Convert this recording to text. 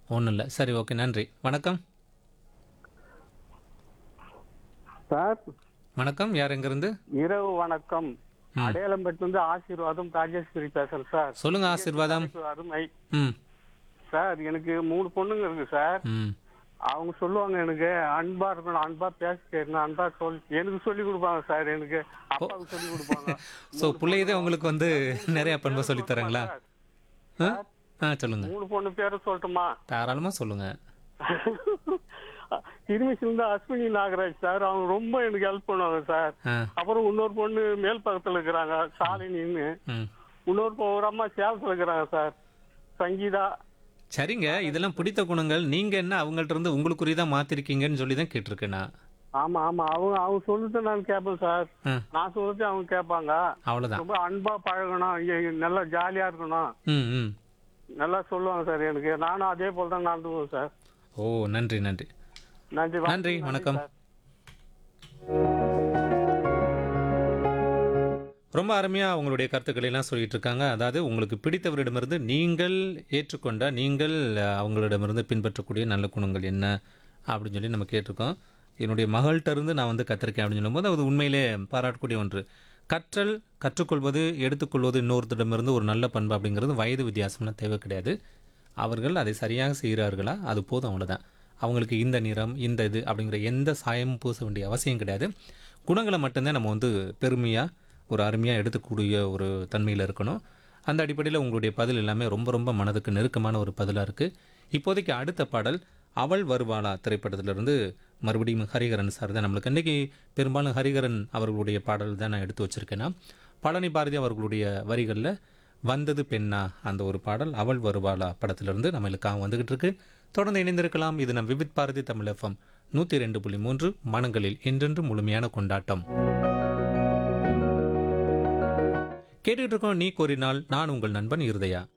ஒன்றும் இல்லை சரி ஓகே நன்றி வணக்கம் சார் வணக்கம் யார் எங்கேருந்து இரவு வணக்கம் அடையாளம்பட்டு வந்து ஆசீர்வாதம் ராஜேஸ்வரி பேசுறேன் சார் சொல்லுங்க ஆசீர்வாதம் அருமை ம் சார் எனக்கு மூணு பொண்ணுங்க இருக்கு சார் ம் அவங்க சொல்லுவாங்க எனக்கு அன்பா இருக்கணும் அன்பா பேச கேட்கணும் அன்பா சொல் எனக்கு சொல்லி கொடுப்பாங்க சார் எனக்கு அப்பாவுக்கு சொல்லி கொடுப்பாங்க ஸோ பிள்ளையதே உங்களுக்கு வந்து நிறைய பண்பை சொல்லி தராங்களா ஆ ஆ சொல்லுங்க மூணு பொண்ணு பேரும் சொல்லட்டுமா தாராளமாக சொல்லுங்க திருமிசில இருந்து அஸ்வினி நாகராஜ் சார் அவங்க ரொம்ப எனக்கு ஹெல்ப் பண்ணுவாங்க சார் ஆ அப்புறம் இன்னொரு பொண்ணு மேல் பக்கத்துல இருக்கிறாங்க சாலினின்னு ம் இன்னொரு பொ- ஒரு அம்மா சேலத்துல இருக்கிறாங்க சார் சங்கீதா சரிங்க இதெல்லாம் பிடித்த குணங்கள் நீங்க என்ன அவங்கள்ட்ட இருந்து உங்களுக்குரியதா மாத்திருக்கீங்கன்னு சொல்லி தான் கேட்டிருக்கேன் நான் ஆமா ஆமா அவங்க அவங்க சொல்லுறது நான் கேட்பேன் சார் ஆ நான் சொல்றது அவங்க கேட்பாங்க அவ்வளோதான் ரொம்ப அன்பா பழகணும் இங்க- இங்க நல்லா ஜாலியா இருக்கணும் ம் ம் நல்லா சொல்லுவாங்க சார் எனக்கு நானும் அதே போல தான் நடந்துக்குவேன் சார் ஓ நன்றி நன்றி நன்றி நன்றி வணக்கம் சார். ரொம்ப அருமையாக உங்களுடைய கருத்துக்களை எல்லாம் சொல்லிட்டு இருக்காங்க அதாவது உங்களுக்கு பிடித்தவரிடமிருந்து நீங்கள் ஏற்றுக்கொண்ட நீங்கள் அஹ், அவங்களிடமிருந்து பின்பற்றக்கூடிய நல்ல குணங்கள் என்ன அப்படின்னு சொல்லி நம்ம கேட்டிருக்கோம் என்னுடைய மகள்கிட்ட இருந்து நான் வந்து கத்திருக்கேன் அப்படின்னு சொல்லும்போது அது உண்மையிலே பாராட்டக்கூடிய ஒன்று கற்றல் கற்றுக்கொள்வது எடுத்துக்கொள்வது இன்னொருத்தரிடமிருந்து ஒரு நல்ல பண்பு அப்படிங்கிறது வயது வித்தியாசம்லாம் தேவை கிடையாது அவர்கள் அதை சரியாக செய்கிறார்களா அது போதும் அவ்வளோதான் அவங்களுக்கு இந்த நிறம் இந்த இது அப்படிங்கிற எந்த சாயமும் பூச வேண்டிய அவசியம் கிடையாது குணங்களை மட்டும்தான் நம்ம வந்து பெருமையாக ஒரு அருமையாக எடுத்துக்கூடிய ஒரு தன்மையில் இருக்கணும் அந்த அடிப்படையில் உங்களுடைய பதில் எல்லாமே ரொம்ப ரொம்ப மனதுக்கு நெருக்கமான ஒரு பதிலாக இருக்குது இப்போதைக்கு அடுத்த பாடல் அவள் வருவாளா திரைப்படத்திலிருந்து மறுபடியும் ஹரிகரன் சார் தான் நம்மளுக்கு இன்றைக்கி பெரும்பாலும் ஹரிகரன் அவர்களுடைய பாடல் தான் நான் எடுத்து வச்சிருக்கேன்னா பழனி பாரதி அவர்களுடைய வரிகளில் வந்தது பெண்ணா அந்த ஒரு பாடல் அவள் வருவாளா படத்திலிருந்து நம்மளுக்காக வந்துகிட்டு இருக்கு தொடர்ந்து இணைந்திருக்கலாம் இது நம் விவித் பாரதி தமிழ் எஃப்எம் நூற்றி ரெண்டு புள்ளி மூன்று மனங்களில் என்றென்று முழுமையான கொண்டாட்டம் கேட்டுக்கிட்டு இருக்கோம் நீ கோரினால் நான் உங்கள் நண்பன் இருதயா